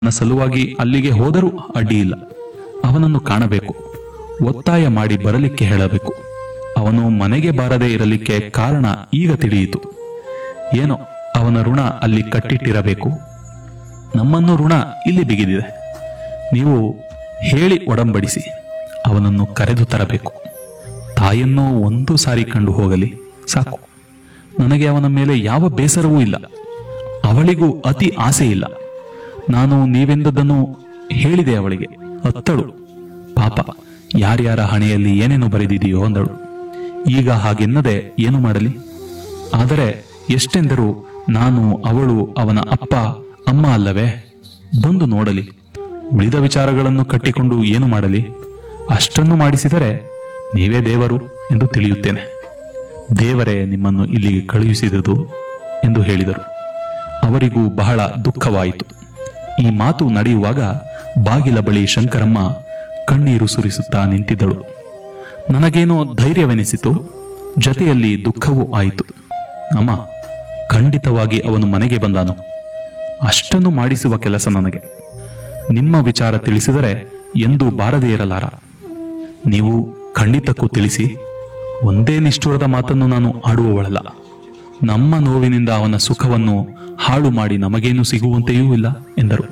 ನನ್ನ ಸಲುವಾಗಿ ಅಲ್ಲಿಗೆ ಹೋದರೂ ಅಡ್ಡಿಯಿಲ್ಲ ಅವನನ್ನು ಕಾಣಬೇಕು ಒತ್ತಾಯ ಮಾಡಿ ಬರಲಿಕ್ಕೆ ಹೇಳಬೇಕು ಅವನು ಮನೆಗೆ ಬಾರದೇ ಇರಲಿಕ್ಕೆ ಕಾರಣ ಈಗ ತಿಳಿಯಿತು ಏನೋ ಅವನ ಋಣ ಅಲ್ಲಿ ಕಟ್ಟಿಟ್ಟಿರಬೇಕು ನಮ್ಮನ್ನು ಋಣ ಇಲ್ಲಿ ಬಿಗಿದಿದೆ ನೀವು ಹೇಳಿ ಒಡಂಬಡಿಸಿ ಅವನನ್ನು ಕರೆದು ತರಬೇಕು ತಾಯಿಯನ್ನು ಒಂದು ಸಾರಿ ಕಂಡು ಹೋಗಲಿ ಸಾಕು ನನಗೆ ಅವನ ಮೇಲೆ ಯಾವ ಬೇಸರವೂ ಇಲ್ಲ ಅವಳಿಗೂ ಅತಿ ಆಸೆ ಇಲ್ಲ ನಾನು ನೀವೆಂದದ್ದನ್ನು ಹೇಳಿದೆ ಅವಳಿಗೆ ಅತ್ತಳು ಪಾಪ ಯಾರ್ಯಾರ ಹಣೆಯಲ್ಲಿ ಏನೇನು ಬರೆದಿದೆಯೋ ಅಂದಳು ಈಗ ಹಾಗೆನ್ನದೆ ಏನು ಮಾಡಲಿ ಆದರೆ ಎಷ್ಟೆಂದರೂ ನಾನು ಅವಳು ಅವನ ಅಪ್ಪ ಅಮ್ಮ ಅಲ್ಲವೇ ಬಂದು ನೋಡಲಿ ಉಳಿದ ವಿಚಾರಗಳನ್ನು ಕಟ್ಟಿಕೊಂಡು ಏನು ಮಾಡಲಿ ಅಷ್ಟನ್ನು ಮಾಡಿಸಿದರೆ ನೀವೇ ದೇವರು ಎಂದು ತಿಳಿಯುತ್ತೇನೆ ದೇವರೇ ನಿಮ್ಮನ್ನು ಇಲ್ಲಿಗೆ ಕಳುಹಿಸಿದುದು ಎಂದು ಹೇಳಿದರು ಅವರಿಗೂ ಬಹಳ ದುಃಖವಾಯಿತು ಈ ಮಾತು ನಡೆಯುವಾಗ ಬಾಗಿಲ ಬಳಿ ಶಂಕರಮ್ಮ ಕಣ್ಣೀರು ಸುರಿಸುತ್ತಾ ನಿಂತಿದ್ದಳು ನನಗೇನೋ ಧೈರ್ಯವೆನಿಸಿತು ಜತೆಯಲ್ಲಿ ದುಃಖವೂ ಆಯಿತು ಅಮ್ಮ ಖಂಡಿತವಾಗಿ ಅವನು ಮನೆಗೆ ಬಂದಾನು ಅಷ್ಟನ್ನು ಮಾಡಿಸುವ ಕೆಲಸ ನನಗೆ ನಿಮ್ಮ ವಿಚಾರ ತಿಳಿಸಿದರೆ ಎಂದೂ ಬಾರದೇ ಇರಲಾರ ನೀವು ಖಂಡಿತಕ್ಕೂ ತಿಳಿಸಿ ಒಂದೇ ನಿಷ್ಠುರದ ಮಾತನ್ನು ನಾನು ಆಡುವವಳಲ್ಲ ನಮ್ಮ ನೋವಿನಿಂದ ಅವನ ಸುಖವನ್ನು ಹಾಳು ಮಾಡಿ ನಮಗೇನು ಸಿಗುವಂತೆಯೂ ಇಲ್ಲ ಎಂದರು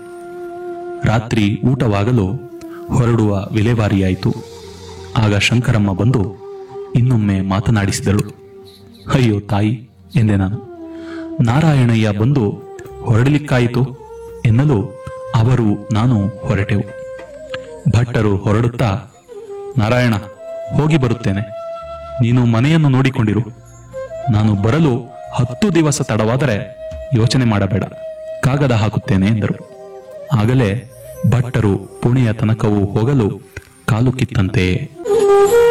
ರಾತ್ರಿ ಊಟವಾಗಲು ಹೊರಡುವ ವಿಲೇವಾರಿಯಾಯಿತು ಆಗ ಶಂಕರಮ್ಮ ಬಂದು ಇನ್ನೊಮ್ಮೆ ಮಾತನಾಡಿಸಿದಳು ಅಯ್ಯೋ ತಾಯಿ ಎಂದೆ ನಾನು ನಾರಾಯಣಯ್ಯ ಬಂದು ಹೊರಡಲಿಕ್ಕಾಯಿತು ಎನ್ನಲು ಅವರು ನಾನು ಹೊರಟೆವು ಭಟ್ಟರು ಹೊರಡುತ್ತಾ ನಾರಾಯಣ ಹೋಗಿ ಬರುತ್ತೇನೆ ನೀನು ಮನೆಯನ್ನು ನೋಡಿಕೊಂಡಿರು ನಾನು ಬರಲು ಹತ್ತು ದಿವಸ ತಡವಾದರೆ ಯೋಚನೆ ಮಾಡಬೇಡ ಕಾಗದ ಹಾಕುತ್ತೇನೆ ಎಂದರು ಆಗಲೇ ಭಟ್ಟರು ಪುಣೆಯ ತನಕವೂ ಹೋಗಲು ಕಾಲು ಕಿತ್ತಂತೆ